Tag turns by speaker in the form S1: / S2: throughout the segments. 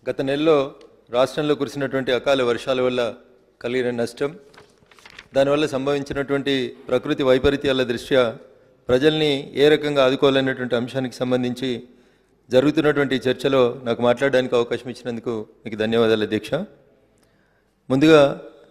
S1: గత నెలలో రాష్ట్రంలో కురిసినటువంటి అకాల వర్షాల వల్ల కలిగిన నష్టం దానివల్ల సంభవించినటువంటి ప్రకృతి వైపరీత్యాల దృష్ట్యా ప్రజల్ని ఏ రకంగా ఆదుకోవాలనేటువంటి అంశానికి సంబంధించి జరుగుతున్నటువంటి ఈ చర్చలో నాకు మాట్లాడడానికి అవకాశం ఇచ్చినందుకు మీకు ధన్యవాదాలు అధ్యక్ష ముందుగా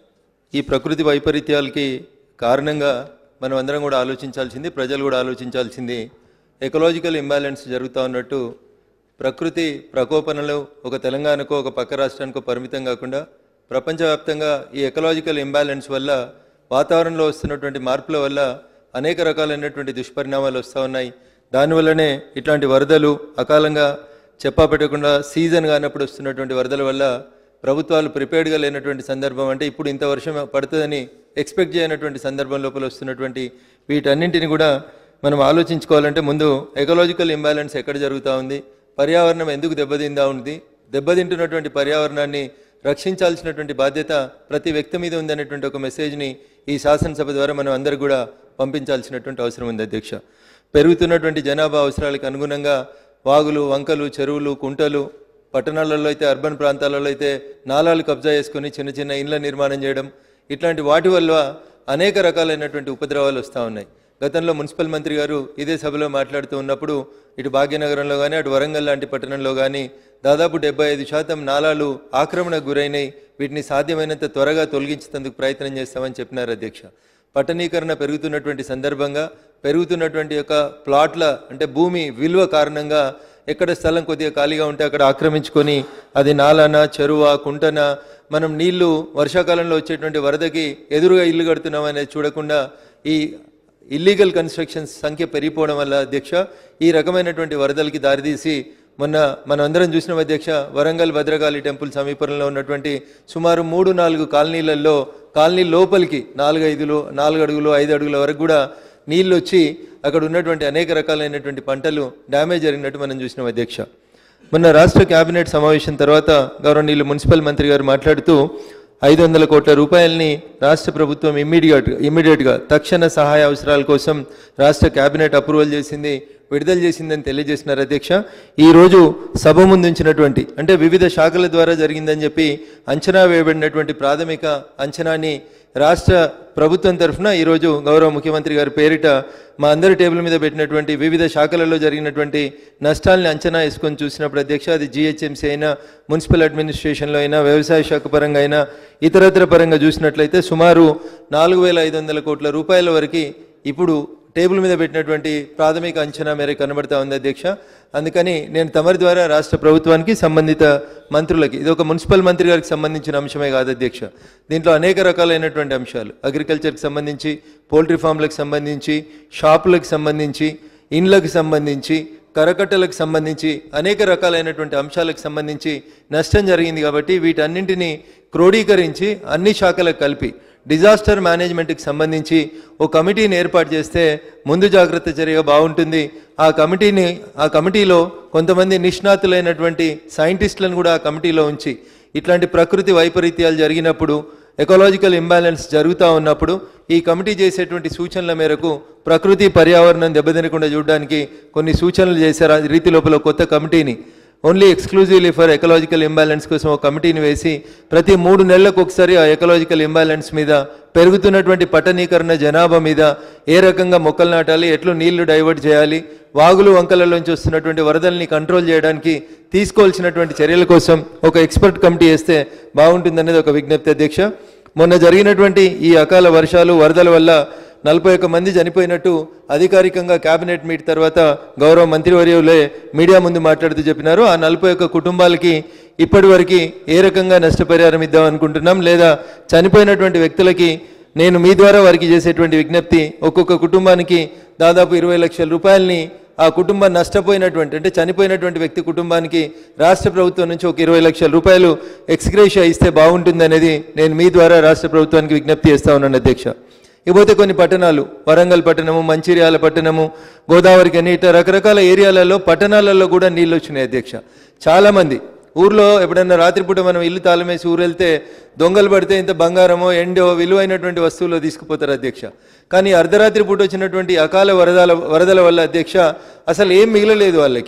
S1: ఈ ప్రకృతి వైపరీత్యాలకి కారణంగా మనం అందరం కూడా ఆలోచించాల్సింది ప్రజలు కూడా ఆలోచించాల్సింది ఎకలాజికల్ ఇంబ్యాలెన్స్ జరుగుతూ ఉన్నట్టు ప్రకృతి ప్రకోపనలు ఒక తెలంగాణకు ఒక పక్క రాష్ట్రానికో పరిమితం కాకుండా ప్రపంచవ్యాప్తంగా ఈ ఎకలాజికల్ ఇంబ్యాలెన్స్ వల్ల వాతావరణంలో వస్తున్నటువంటి మార్పుల వల్ల అనేక రకాలైనటువంటి దుష్పరిణామాలు వస్తూ ఉన్నాయి దానివల్లనే ఇట్లాంటి వరదలు అకాలంగా చెప్పా పెట్టకుండా సీజన్ కానప్పుడు వస్తున్నటువంటి వరదల వల్ల ప్రభుత్వాలు ప్రిపేర్డ్గా లేనటువంటి సందర్భం అంటే ఇప్పుడు ఇంత వర్షం పడుతుందని ఎక్స్పెక్ట్ చేయనటువంటి సందర్భం లోపల వస్తున్నటువంటి వీటన్నింటిని కూడా మనం ఆలోచించుకోవాలంటే ముందు ఎకలాజికల్ ఇంబ్యాలెన్స్ ఎక్కడ జరుగుతూ ఉంది పర్యావరణం ఎందుకు దెబ్బతిందా ఉంది దెబ్బతింటున్నటువంటి పర్యావరణాన్ని రక్షించాల్సినటువంటి బాధ్యత ప్రతి వ్యక్తి మీద ఉందనేటువంటి ఒక మెసేజ్ని ఈ శాసనసభ ద్వారా మనం అందరూ కూడా పంపించాల్సినటువంటి అవసరం ఉంది అధ్యక్ష పెరుగుతున్నటువంటి జనాభా అవసరాలకు అనుగుణంగా వాగులు వంకలు చెరువులు కుంటలు పట్టణాలలో అయితే అర్బన్ ప్రాంతాలలో అయితే నాలాలు కబ్జా చేసుకొని చిన్న చిన్న ఇండ్ల నిర్మాణం చేయడం ఇట్లాంటి వాటి వల్ల అనేక రకాలైనటువంటి ఉపద్రవాలు వస్తూ ఉన్నాయి గతంలో మున్సిపల్ మంత్రి గారు ఇదే సభలో మాట్లాడుతూ ఉన్నప్పుడు ఇటు భాగ్యనగరంలో కానీ అటు వరంగల్ లాంటి పట్టణంలో కానీ దాదాపు డెబ్బై ఐదు శాతం నాలాలు ఆక్రమణకు గురైనాయి వీటిని సాధ్యమైనంత త్వరగా తొలగించేందుకు ప్రయత్నం చేస్తామని చెప్పినారు అధ్యక్ష పట్టణీకరణ పెరుగుతున్నటువంటి సందర్భంగా పెరుగుతున్నటువంటి యొక్క ప్లాట్ల అంటే భూమి విలువ కారణంగా ఎక్కడ స్థలం కొద్దిగా ఖాళీగా ఉంటే అక్కడ ఆక్రమించుకొని అది నాలాన చెరువ కుంటన మనం నీళ్లు వర్షాకాలంలో వచ్చేటువంటి వరదకి ఎదురుగా ఇల్లు కడుతున్నాం అనేది చూడకుండా ఈ ఇల్లీగల్ కన్స్ట్రక్షన్స్ సంఖ్య పెరిగిపోవడం వల్ల అధ్యక్ష ఈ రకమైనటువంటి వరదలకి దారితీసి మొన్న మనం అందరం చూసిన అధ్యక్ష వరంగల్ భద్రకాళి టెంపుల్ సమీపంలో ఉన్నటువంటి సుమారు మూడు నాలుగు కాలనీలలో కాలనీ లోపలికి నాలుగు ఐదులు నాలుగు అడుగులు ఐదు అడుగుల వరకు కూడా నీళ్ళు వచ్చి అక్కడ ఉన్నటువంటి అనేక రకాలైనటువంటి పంటలు డ్యామేజ్ జరిగినట్టు మనం చూసినాం అధ్యక్ష మొన్న రాష్ట్ర కేబినెట్ సమావేశం తర్వాత గౌరవనీయులు మున్సిపల్ మంత్రి గారు మాట్లాడుతూ ఐదు వందల కోట్ల రూపాయలని రాష్ట్ర ప్రభుత్వం ఇమ్మీడియట్ ఇమ్మీడియట్గా తక్షణ సహాయ అవసరాల కోసం రాష్ట్ర కేబినెట్ అప్రూవల్ చేసింది విడుదల చేసిందని తెలియజేసినారు అధ్యక్ష ఈరోజు సభ ముందుంచినటువంటి అంటే వివిధ శాఖల ద్వారా జరిగిందని చెప్పి అంచనా వేయబడినటువంటి ప్రాథమిక అంచనాని రాష్ట్ర ప్రభుత్వం తరఫున ఈరోజు గౌరవ ముఖ్యమంత్రి గారి పేరిట మా అందరి టేబుల్ మీద పెట్టినటువంటి వివిధ శాఖలలో జరిగినటువంటి నష్టాలని అంచనా వేసుకొని చూసినప్పుడు అధ్యక్ష అది జిహెచ్ఎంసీ అయినా మున్సిపల్ అడ్మినిస్ట్రేషన్లో అయినా వ్యవసాయ శాఖ పరంగా అయినా ఇతరత్ర పరంగా చూసినట్లయితే సుమారు నాలుగు వేల ఐదు వందల కోట్ల రూపాయల వరకు ఇప్పుడు టేబుల్ మీద పెట్టినటువంటి ప్రాథమిక అంచనా మేర కనబడతా ఉంది అధ్యక్ష అందుకని నేను తమరి ద్వారా రాష్ట్ర ప్రభుత్వానికి సంబంధిత మంత్రులకి ఇది ఒక మున్సిపల్ మంత్రి గారికి సంబంధించిన అంశమే కాదు అధ్యక్ష దీంట్లో అనేక రకాలైనటువంటి అంశాలు అగ్రికల్చర్కి సంబంధించి పోల్ట్రీ ఫామ్లకు సంబంధించి షాపులకు సంబంధించి ఇండ్లకు సంబంధించి కరకట్టలకు సంబంధించి అనేక రకాలైనటువంటి అంశాలకు సంబంధించి నష్టం జరిగింది కాబట్టి వీటన్నింటినీ క్రోడీకరించి అన్ని శాఖలకు కలిపి డిజాస్టర్ మేనేజ్మెంట్కి సంబంధించి ఓ కమిటీని ఏర్పాటు చేస్తే ముందు జాగ్రత్త చర్యగా బాగుంటుంది ఆ కమిటీని ఆ కమిటీలో కొంతమంది నిష్ణాతులైనటువంటి సైంటిస్టులను కూడా ఆ కమిటీలో ఉంచి ఇట్లాంటి ప్రకృతి వైపరీత్యాలు జరిగినప్పుడు ఎకలాజికల్ ఇంబ్యాలెన్స్ జరుగుతూ ఉన్నప్పుడు ఈ కమిటీ చేసేటువంటి సూచనల మేరకు ప్రకృతి పర్యావరణం దెబ్బతినకుండా చూడడానికి కొన్ని సూచనలు చేశారు ఆ రీతి లోపల కొత్త కమిటీని only exclusively for ecological imbalance కోసం ఒక కమిటీని వేసి ప్రతి మూడు నెలలకు ఒకసారి ఆ ఎకలాజికల్ ఇంబ్యాలెన్స్ మీద పెరుగుతున్నటువంటి పట్టణీకరణ జనాభా మీద ఏ రకంగా మొక్కలు నాటాలి ఎట్లు నీళ్లు డైవర్ట్ చేయాలి వాగులు వంకలలోంచి వస్తున్నటువంటి వరదల్ని కంట్రోల్ చేయడానికి తీసుకోవాల్సినటువంటి చర్యల కోసం ఒక ఎక్స్పర్ట్ కమిటీ వేస్తే బాగుంటుందనేది ఒక విజ్ఞప్తి అధ్యక్ష మొన్న జరిగినటువంటి ఈ అకాల వర్షాలు వరదల వల్ల నలభై ఒక్క మంది చనిపోయినట్టు అధికారికంగా కేబినెట్ మీట్ తర్వాత గౌరవ మంత్రివర్యులే మీడియా ముందు మాట్లాడుతూ చెప్పినారు ఆ నలభై ఒక్క కుటుంబాలకి ఇప్పటివరకు ఏ రకంగా నష్టపరిహారం ఇద్దాం అనుకుంటున్నాం లేదా చనిపోయినటువంటి వ్యక్తులకి నేను మీ ద్వారా వారికి చేసేటువంటి విజ్ఞప్తి ఒక్కొక్క కుటుంబానికి దాదాపు ఇరవై లక్షల రూపాయలని ఆ కుటుంబం నష్టపోయినటువంటి అంటే చనిపోయినటువంటి వ్యక్తి కుటుంబానికి రాష్ట్ర ప్రభుత్వం నుంచి ఒక ఇరవై లక్షల రూపాయలు ఎక్స్గ్రేషియా ఇస్తే బాగుంటుంది అనేది నేను మీ ద్వారా రాష్ట్ర ప్రభుత్వానికి విజ్ఞప్తి చేస్తా ఉన్నాను అధ్యక్ష ఇకపోతే కొన్ని పట్టణాలు వరంగల్ పట్టణము మంచిర్యాల పట్టణము గోదావరి కానీ ఇట్లా రకరకాల ఏరియాలలో పట్టణాలలో కూడా నీళ్ళు వచ్చినాయి అధ్యక్ష చాలామంది ఊర్లో ఎప్పుడన్నా రాత్రిపూట మనం ఇల్లు తాళమేసి ఊరు వెళ్తే దొంగలు పడితే ఇంత బంగారమో ఎండో విలువైనటువంటి వస్తువులు తీసుకుపోతారు అధ్యక్ష కానీ అర్ధరాత్రి పూట వచ్చినటువంటి అకాల వరదల వరదల వల్ల అధ్యక్ష అసలు ఏం మిగలలేదు వాళ్ళకి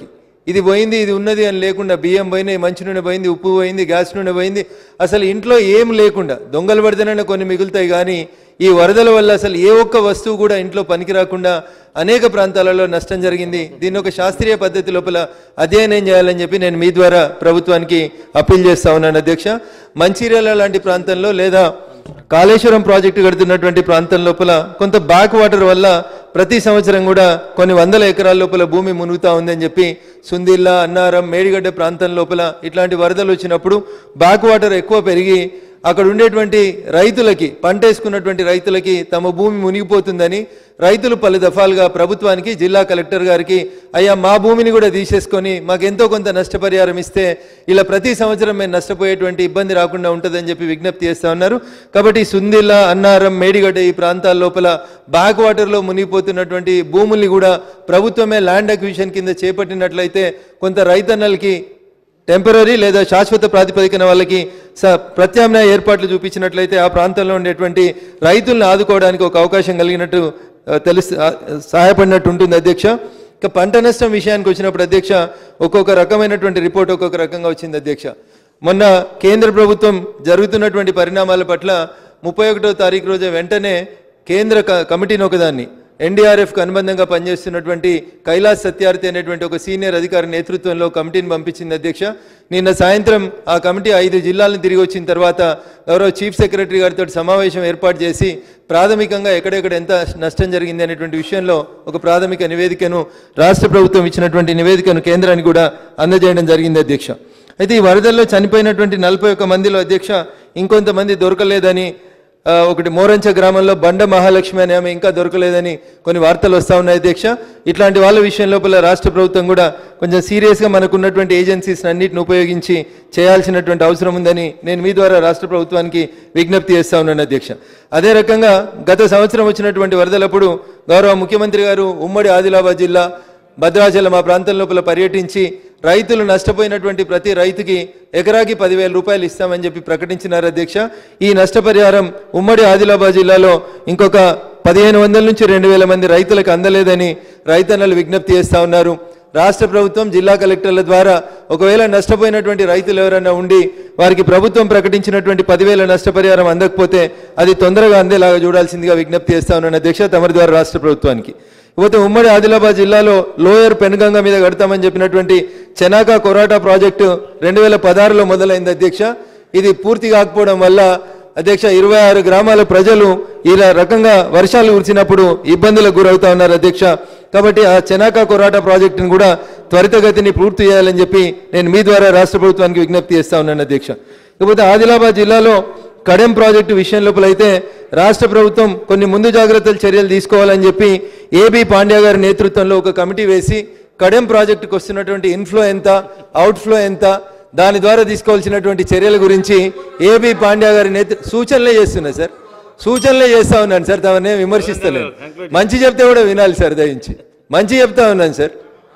S1: ఇది పోయింది ఇది ఉన్నది అని లేకుండా బియ్యం పోయినాయి మంచి నూనె పోయింది ఉప్పు పోయింది గ్యాస్ నూనె పోయింది అసలు ఇంట్లో ఏం లేకుండా దొంగలు పడితేనైనా కొన్ని మిగులుతాయి కానీ ఈ వరదల వల్ల అసలు ఏ ఒక్క వస్తువు కూడా ఇంట్లో పనికి రాకుండా అనేక ప్రాంతాలలో నష్టం జరిగింది దీన్ని ఒక శాస్త్రీయ పద్ధతి లోపల అధ్యయనం చేయాలని చెప్పి నేను మీ ద్వారా ప్రభుత్వానికి అప్పీల్ చేస్తా ఉన్నాను అధ్యక్ష మంచిర్యాల లాంటి ప్రాంతంలో లేదా కాళేశ్వరం ప్రాజెక్టు కడుతున్నటువంటి ప్రాంతం లోపల కొంత బ్యాక్ వాటర్ వల్ల ప్రతి సంవత్సరం కూడా కొన్ని వందల ఎకరాల లోపల భూమి మునుగుతా ఉందని చెప్పి సుందిల్లా అన్నారం మేడిగడ్డ ప్రాంతం లోపల ఇట్లాంటి వరదలు వచ్చినప్పుడు బ్యాక్ వాటర్ ఎక్కువ పెరిగి అక్కడ ఉండేటువంటి రైతులకి పంట వేసుకున్నటువంటి రైతులకి తమ భూమి మునిగిపోతుందని రైతులు పలు దఫాలుగా ప్రభుత్వానికి జిల్లా కలెక్టర్ గారికి అయ్యా మా భూమిని కూడా తీసేసుకొని మాకు ఎంతో కొంత నష్టపరిహారం ఇస్తే ఇలా ప్రతి సంవత్సరం మేము నష్టపోయేటువంటి ఇబ్బంది రాకుండా ఉంటుందని చెప్పి విజ్ఞప్తి చేస్తా ఉన్నారు కాబట్టి సుందిల్ల అన్నారం మేడిగడ్డ ఈ ప్రాంతాల లోపల బ్యాక్ వాటర్లో మునిగిపోతున్నటువంటి భూముల్ని కూడా ప్రభుత్వమే ల్యాండ్ అక్విజిషన్ కింద చేపట్టినట్లయితే కొంత రైతన్నలకి టెంపరీ లేదా శాశ్వత ప్రాతిపదికన వాళ్ళకి స ప్రత్యామ్నాయ ఏర్పాట్లు చూపించినట్లయితే ఆ ప్రాంతంలో ఉండేటువంటి రైతులను ఆదుకోవడానికి ఒక అవకాశం కలిగినట్టు ఆ, తెలుసు ఆ, సహాయపడినట్టు ఉంటుంది అధ్యక్ష ఇక పంట నష్టం విషయానికి వచ్చినప్పుడు అధ్యక్ష ఒక్కొక్క రకమైనటువంటి రిపోర్ట్ ఒక్కొక్క రకంగా వచ్చింది అధ్యక్ష మొన్న కేంద్ర ప్రభుత్వం జరుగుతున్నటువంటి పరిణామాల పట్ల ముప్పై ఒకటో తారీఖు రోజు వెంటనే కేంద్ర క- కమిటీని ఒకదాన్ని ఎన్డీఆర్ఎఫ్కి అనుబంధంగా పనిచేస్తున్నటువంటి కైలాస్ సత్యార్థి అనేటువంటి ఒక సీనియర్ అధికారి నేతృత్వంలో కమిటీని పంపించింది అధ్యక్ష నిన్న సాయంత్రం ఆ కమిటీ ఐదు జిల్లాలను తిరిగి వచ్చిన తర్వాత గౌరవ చీఫ్ సెక్రటరీ గారితో సమావేశం ఏర్పాటు చేసి ప్రాథమికంగా ఎక్కడెక్కడ ఎంత నష్టం జరిగింది అనేటువంటి విషయంలో ఒక ప్రాథమిక నివేదికను రాష్ట్ర ప్రభుత్వం ఇచ్చినటువంటి నివేదికను కేంద్రానికి కూడా అందజేయడం జరిగింది అధ్యక్ష అయితే ఈ వరదల్లో చనిపోయినటువంటి నలభై ఒక్క మందిలో అధ్యక్ష ఇంకొంతమంది దొరకలేదని ఆ, ఒకటి మోరంచ గ్రామంలో బండ మహాలక్ష్మి అనే ఆమె ఇంకా దొరకలేదని కొన్ని వార్తలు వస్తూ ఉన్నాయి అధ్యక్ష ఇట్లాంటి వాళ్ళ విషయం లోపల రాష్ట్ర ప్రభుత్వం కూడా కొంచెం సీరియస్గా మనకు ఉన్నటువంటి ఏజెన్సీస్ అన్నిటిని ఉపయోగించి చేయాల్సినటువంటి అవసరం ఉందని నేను మీ ద్వారా రాష్ట్ర ప్రభుత్వానికి విజ్ఞప్తి చేస్తా ఉన్నాను అధ్యక్ష అదే రకంగా గత సంవత్సరం వచ్చినటువంటి వరదలప్పుడు గౌరవ ముఖ్యమంత్రి గారు ఉమ్మడి ఆదిలాబాద్ జిల్లా భద్రాచలం ఆ ప్రాంతం లోపల పర్యటించి రైతులు నష్టపోయినటువంటి ప్రతి రైతుకి ఎకరాకి పదివేల రూపాయలు ఇస్తామని చెప్పి ప్రకటించినారు అధ్యక్ష ఈ నష్టపరిహారం ఉమ్మడి ఆదిలాబాద్ జిల్లాలో ఇంకొక పదిహేను వందల నుంచి రెండు వేల మంది రైతులకు అందలేదని రైతన్నలు విజ్ఞప్తి చేస్తా ఉన్నారు రాష్ట్ర ప్రభుత్వం జిల్లా కలెక్టర్ల ద్వారా ఒకవేళ నష్టపోయినటువంటి రైతులు ఎవరైనా ఉండి వారికి ప్రభుత్వం ప్రకటించినటువంటి పదివేల నష్టపరిహారం అందకపోతే అది తొందరగా అందేలాగా చూడాల్సిందిగా విజ్ఞప్తి చేస్తా ఉన్నాను అధ్యక్ష తమరి ద్వారా రాష్ట్ర ప్రభుత్వానికి ఇకపోతే ఉమ్మడి ఆదిలాబాద్ జిల్లాలో లోయర్ పెనుగంగ మీద కడతామని చెప్పినటువంటి చెనాకా కొరాటా ప్రాజెక్టు రెండు వేల పదహారులో మొదలైంది అధ్యక్ష ఇది పూర్తి కాకపోవడం వల్ల అధ్యక్ష ఇరవై ఆరు గ్రామాల ప్రజలు ఇలా రకంగా వర్షాలు కురిసినప్పుడు ఇబ్బందులకు గురవుతా ఉన్నారు అధ్యక్ష కాబట్టి ఆ చెనాకా కొరాటా ప్రాజెక్టును కూడా త్వరితగతిని పూర్తి చేయాలని చెప్పి నేను మీ ద్వారా రాష్ట్ర ప్రభుత్వానికి విజ్ఞప్తి చేస్తా ఉన్నాను అధ్యక్ష ఇకపోతే ఆదిలాబాద్ జిల్లాలో కడెం ప్రాజెక్టు విషయం లోపల అయితే రాష్ట్ర ప్రభుత్వం కొన్ని ముందు జాగ్రత్తలు చర్యలు తీసుకోవాలని చెప్పి ఏబి పాండ్యా గారి నేతృత్వంలో ఒక కమిటీ వేసి కడెం ప్రాజెక్టుకు వస్తున్నటువంటి ఇన్ఫ్లో ఎంత అవుట్ఫ్లో ఎంత దాని ద్వారా తీసుకోవాల్సినటువంటి చర్యల గురించి ఏబి పాండ్యా గారి నేతృ సూచనలే చేస్తున్నా సార్ సూచనలే చేస్తా ఉన్నాను సార్ తమనే విమర్శిస్తలేదు మంచి చెప్తే కూడా వినాలి సార్ దయించి మంచి చెప్తా ఉన్నాను సార్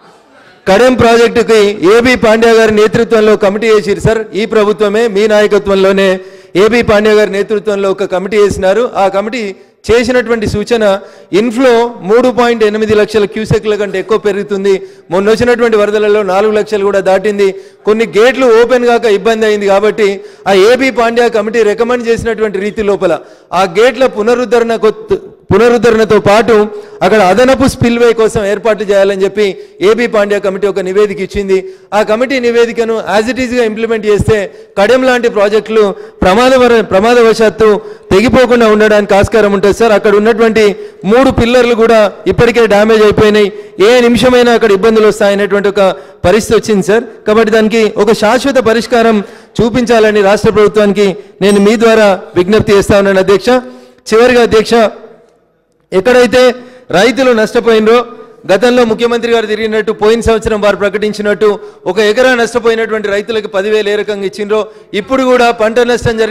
S1: కడెం ప్రాజెక్టుకి ఏబి పాండ్యా గారి నేతృత్వంలో కమిటీ వేసిరు సార్ ఈ ప్రభుత్వమే మీ నాయకత్వంలోనే ఏబి పాండ్యా గారి నేతృత్వంలో ఒక కమిటీ వేసినారు ఆ కమిటీ చేసినటువంటి సూచన ఇన్ఫ్లో మూడు పాయింట్ ఎనిమిది లక్షల క్యూసెక్ల కంటే ఎక్కువ పెరుగుతుంది మొన్న వచ్చినటువంటి వరదలలో నాలుగు లక్షలు కూడా దాటింది కొన్ని గేట్లు ఓపెన్ కాక ఇబ్బంది అయింది కాబట్టి ఆ ఏబి పాండ్యా కమిటీ రికమెండ్ చేసినటువంటి రీతి లోపల ఆ గేట్ల పునరుద్ధరణ కొత్త- పునరుద్ధరణతో పాటు అక్కడ అదనపు స్పిల్వే కోసం ఏర్పాట్లు చేయాలని చెప్పి ఏబీ పాండ్యా కమిటీ ఒక నివేదిక ఇచ్చింది ఆ కమిటీ నివేదికను యాజ్ ఇట్ ఈస్గా ఇంప్లిమెంట్ చేస్తే కడెం లాంటి ప్రాజెక్టులు ప్రమాదవర ప్రమాదవశాత్తు తెగిపోకుండా ఉండడానికి ఆస్కారం ఉంటుంది సార్ అక్కడ ఉన్నటువంటి మూడు పిల్లర్లు కూడా ఇప్పటికే డ్యామేజ్ అయిపోయినాయి ఏ నిమిషమైనా అక్కడ ఇబ్బందులు వస్తాయనేటువంటి ఒక పరిస్థితి వచ్చింది సార్ కాబట్టి దానికి ఒక శాశ్వత పరిష్కారం చూపించాలని రాష్ట్ర ప్రభుత్వానికి నేను మీ ద్వారా విజ్ఞప్తి చేస్తా ఉన్నాను అధ్యక్ష చివరిగా అధ్యక్ష ఎక్కడైతే రైతులు నష్టపోయినరో గతంలో ముఖ్యమంత్రి గారు తిరిగినట్టు పోయిన సంవత్సరం వారు ప్రకటించినట్టు ఒక ఎకరా నష్టపోయినటువంటి రైతులకు పదివేలు ఏ రకంగా ఇచ్చిండ్రో ఇప్పుడు కూడా పంట నష్టం జరిగి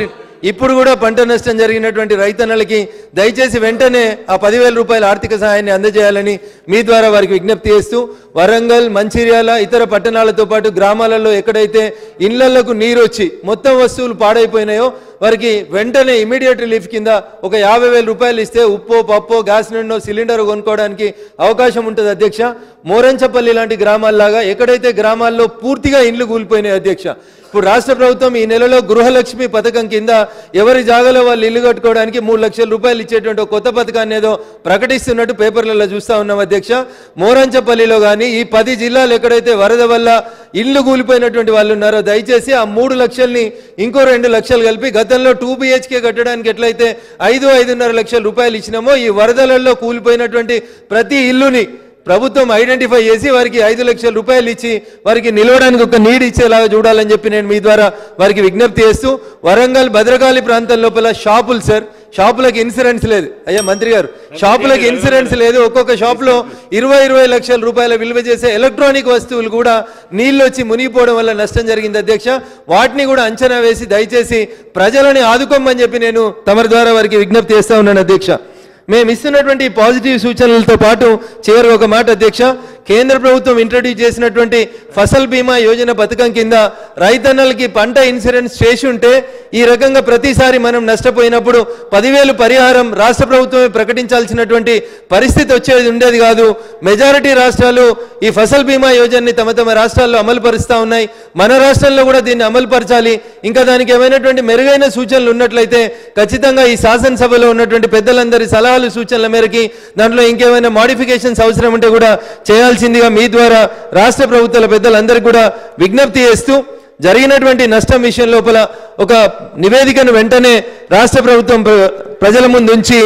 S1: ఇప్పుడు కూడా పంట నష్టం జరిగినటువంటి రైతన్నలకి దయచేసి వెంటనే ఆ పదివేల రూపాయల ఆర్థిక సహాయాన్ని అందజేయాలని మీ ద్వారా వారికి విజ్ఞప్తి చేస్తూ వరంగల్ మంచిర్యాల ఇతర పట్టణాలతో పాటు గ్రామాలలో ఎక్కడైతే ఇళ్లకు నీరు వచ్చి మొత్తం వస్తువులు పాడైపోయినాయో వారికి వెంటనే ఇమీడియట్ రిలీఫ్ కింద ఒక యాభై వేల రూపాయలు ఇస్తే ఉప్పు పప్పు గ్యాస్ నుండో సిలిండర్ కొనుక్కోవడానికి అవకాశం ఉంటుంది అధ్యక్ష మోరంచపల్లి లాంటి గ్రామాల్లాగా ఎక్కడైతే గ్రామాల్లో పూర్తిగా ఇండ్లు కూలిపోయినాయి అధ్యక్ష ఇప్పుడు రాష్ట్ర ప్రభుత్వం ఈ నెలలో గృహలక్ష్మి పథకం కింద ఎవరి జాగాలో వాళ్ళు ఇల్లు కట్టుకోవడానికి మూడు లక్షల రూపాయలు ఇచ్చేటువంటి ఒక కొత్త పథకాన్ని ఏదో ప్రకటిస్తున్నట్టు పేపర్లలో చూస్తా ఉన్నాం అధ్యక్ష మోరంచపల్లిలో కానీ ఈ పది జిల్లాలు ఎక్కడైతే వరద వల్ల ఇల్లు కూలిపోయినటువంటి వాళ్ళు ఉన్నారో దయచేసి ఆ మూడు లక్షల్ని ఇంకో రెండు లక్షలు కలిపి గతంలో టూ బిహెచ్కే కట్టడానికి ఎట్లయితే ఐదు ఐదున్నర లక్షల రూపాయలు ఇచ్చినామో ఈ వరదలలో కూలిపోయినటువంటి ప్రతి ఇల్లుని ప్రభుత్వం ఐడెంటిఫై చేసి వారికి ఐదు లక్షల రూపాయలు ఇచ్చి వారికి నిలవడానికి ఒక నీడ్ ఇచ్చేలాగా చూడాలని చెప్పి నేను మీ ద్వారా వారికి విజ్ఞప్తి చేస్తూ వరంగల్ భద్రకాళి ప్రాంతం లోపల షాపులు సార్ షాపులకు ఇన్సూరెన్స్ లేదు అయ్యా మంత్రి గారు షాపులకు ఇన్సూరెన్స్ లేదు ఒక్కొక్క షాపులో ఇరవై ఇరవై లక్షల రూపాయల విలువ చేసే ఎలక్ట్రానిక్ వస్తువులు కూడా నీళ్ళు వచ్చి మునిగిపోవడం వల్ల నష్టం జరిగింది అధ్యక్ష వాటిని కూడా అంచనా వేసి దయచేసి ప్రజలని ఆదుకోమని చెప్పి నేను తమరి ద్వారా వారికి విజ్ఞప్తి చేస్తా ఉన్నాను అధ్యక్ష మేము ఇస్తున్నటువంటి ఈ పాజిటివ్ సూచనలతో పాటు చివరి ఒక మాట అధ్యక్ష కేంద్ర ప్రభుత్వం ఇంట్రడ్యూస్ చేసినటువంటి ఫసల్ బీమా యోజన పథకం కింద రైతన్నలకి పంట ఇన్సూరెన్స్ చేసి ఉంటే ఈ రకంగా ప్రతిసారి మనం నష్టపోయినప్పుడు పదివేలు పరిహారం రాష్ట్ర ప్రభుత్వమే ప్రకటించాల్సినటువంటి పరిస్థితి వచ్చేది ఉండేది కాదు మెజారిటీ రాష్ట్రాలు ఈ ఫసల్ బీమా యోజనని తమ తమ రాష్ట్రాల్లో అమలు పరుస్తూ ఉన్నాయి మన రాష్ట్రంలో కూడా దీన్ని అమలు పరచాలి ఇంకా దానికి ఏమైనటువంటి మెరుగైన సూచనలు ఉన్నట్లయితే ఖచ్చితంగా ఈ శాసనసభలో ఉన్నటువంటి పెద్దలందరి సలహాలు సూచనల మేరకి దాంట్లో ఇంకేమైనా మాడిఫికేషన్స్ అవసరం ఉంటే కూడా చేయాల్సిందిగా మీ ద్వారా రాష్ట్ర ప్రభుత్వాల పెద్దలందరికీ కూడా విజ్ఞప్తి చేస్తూ జరిగినటువంటి నష్టం విషయం లోపల ఒక నివేదికను వెంటనే రాష్ట్ర ప్రభుత్వం ప్ర- ప్రజల ముందు ఉంచి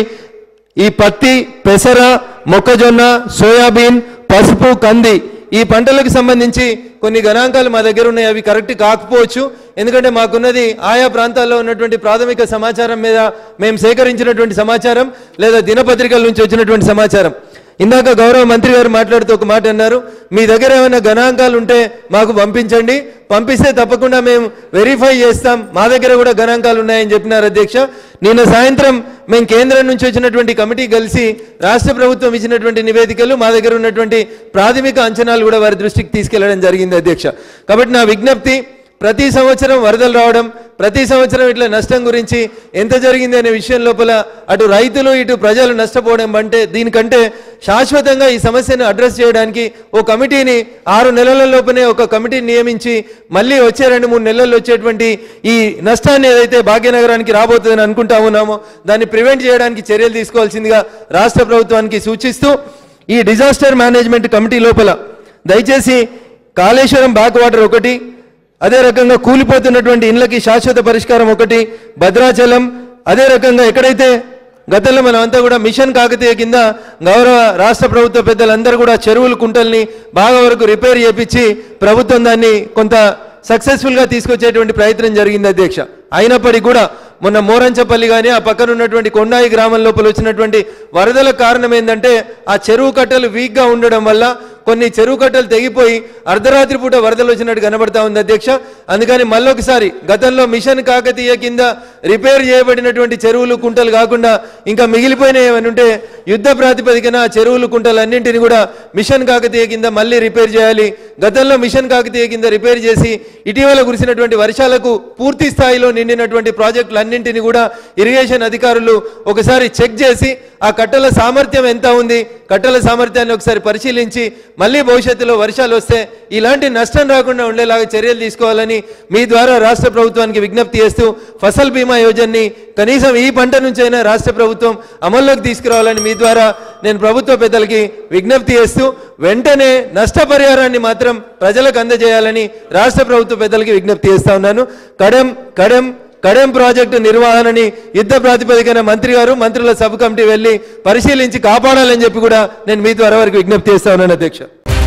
S1: ఈ పత్తి పెసర మొక్కజొన్న సోయాబీన్ పసుపు కంది ఈ పంటలకు సంబంధించి కొన్ని గణాంకాలు మా దగ్గర ఉన్నాయి అవి కరెక్ట్ కాకపోవచ్చు ఎందుకంటే మాకున్నది ఆయా ప్రాంతాల్లో ఉన్నటువంటి ప్రాథమిక సమాచారం మీద మేము సేకరించినటువంటి సమాచారం లేదా దినపత్రికల నుంచి వచ్చినటువంటి సమాచారం ఇందాక గౌరవ మంత్రి గారు మాట్లాడుతూ ఒక మాట అన్నారు మీ దగ్గర ఏమైనా గణాంకాలు ఉంటే మాకు పంపించండి పంపిస్తే తప్పకుండా మేము వెరిఫై చేస్తాం మా దగ్గర కూడా గణాంకాలు ఉన్నాయని చెప్పినారు అధ్యక్ష నిన్న సాయంత్రం మేము కేంద్రం నుంచి వచ్చినటువంటి కమిటీ కలిసి రాష్ట్ర ప్రభుత్వం ఇచ్చినటువంటి నివేదికలు మా దగ్గర ఉన్నటువంటి ప్రాథమిక అంచనాలు కూడా వారి దృష్టికి తీసుకెళ్లడం జరిగింది అధ్యక్ష కాబట్టి నా విజ్ఞప్తి ప్రతి సంవత్సరం వరదలు రావడం ప్రతి సంవత్సరం ఇట్లా నష్టం గురించి ఎంత జరిగింది అనే విషయం లోపల అటు రైతులు ఇటు ప్రజలు నష్టపోవడం అంటే దీనికంటే శాశ్వతంగా ఈ సమస్యను అడ్రస్ చేయడానికి ఓ కమిటీని ఆరు నెలల లోపనే ఒక కమిటీని నియమించి మళ్ళీ వచ్చే రెండు మూడు నెలల్లో వచ్చేటువంటి ఈ నష్టాన్ని ఏదైతే భాగ్యనగరానికి రాబోతుందని అనుకుంటా ఉన్నామో దాన్ని ప్రివెంట్ చేయడానికి చర్యలు తీసుకోవాల్సిందిగా రాష్ట్ర ప్రభుత్వానికి సూచిస్తూ ఈ డిజాస్టర్ మేనేజ్మెంట్ కమిటీ లోపల దయచేసి కాళేశ్వరం బ్యాక్ వాటర్ ఒకటి అదే రకంగా కూలిపోతున్నటువంటి ఇండ్లకి శాశ్వత పరిష్కారం ఒకటి భద్రాచలం అదే రకంగా ఎక్కడైతే గతంలో మనం అంతా కూడా మిషన్ కాకతీయ కింద గౌరవ రాష్ట్ర ప్రభుత్వ పెద్దలందరూ కూడా చెరువులు కుంటల్ని బాగా వరకు రిపేర్ చేపించి ప్రభుత్వం దాన్ని కొంత సక్సెస్ఫుల్గా తీసుకొచ్చేటువంటి ప్రయత్నం జరిగింది అధ్యక్ష అయినప్పటికీ కూడా మొన్న మోరంచపల్లి కానీ ఆ పక్కన ఉన్నటువంటి కొండాయి గ్రామం లోపల వచ్చినటువంటి వరదల కారణం ఏంటంటే ఆ చెరువు కట్టలు వీక్గా ఉండడం వల్ల కొన్ని చెరువు కట్టలు తెగిపోయి అర్ధరాత్రి పూట వరదలు వచ్చినట్టు కనబడతా ఉంది అధ్యక్ష అందుకని మళ్ళొకసారి గతంలో మిషన్ కాకతీయ కింద రిపేర్ చేయబడినటువంటి చెరువులు కుంటలు కాకుండా ఇంకా మిగిలిపోయిన ఏమైనా ఉంటే యుద్ధ ప్రాతిపదికన ఆ చెరువులు కుంటలు అన్నింటిని కూడా మిషన్ కాకతీయ కింద మళ్ళీ రిపేర్ చేయాలి గతంలో మిషన్ కాకతీయ కింద రిపేర్ చేసి ఇటీవల కురిసినటువంటి వర్షాలకు పూర్తి స్థాయిలో నిండినటువంటి ప్రాజెక్టులు అన్నింటినీ కూడా ఇరిగేషన్ అధికారులు ఒకసారి చెక్ చేసి ఆ కట్టల సామర్థ్యం ఎంత ఉంది కట్టల సామర్థ్యాన్ని ఒకసారి పరిశీలించి మళ్ళీ భవిష్యత్తులో వర్షాలు వస్తే ఇలాంటి నష్టం రాకుండా ఉండేలాగా చర్యలు తీసుకోవాలని మీ ద్వారా రాష్ట్ర ప్రభుత్వానికి విజ్ఞప్తి చేస్తూ ఫసల్ బీమా యోజనని కనీసం ఈ పంట నుంచైనా రాష్ట్ర ప్రభుత్వం అమల్లోకి తీసుకురావాలని మీ ద్వారా నేను ప్రభుత్వ పెద్దలకి విజ్ఞప్తి చేస్తూ వెంటనే నష్టపరిహారాన్ని మాత్రం ప్రజలకు అందజేయాలని రాష్ట్ర ప్రభుత్వ పెద్దలకి విజ్ఞప్తి చేస్తా ఉన్నాను కడెం కడెం కడెం ప్రాజెక్టు నిర్వహణని యుద్ధ ప్రాతిపదికన మంత్రి గారు మంత్రుల సబ్ కమిటీ వెళ్ళి పరిశీలించి కాపాడాలని చెప్పి కూడా నేను మీ ద్వారా వారికి విజ్ఞప్తి చేస్తా ఉన్నాను అధ్యక్ష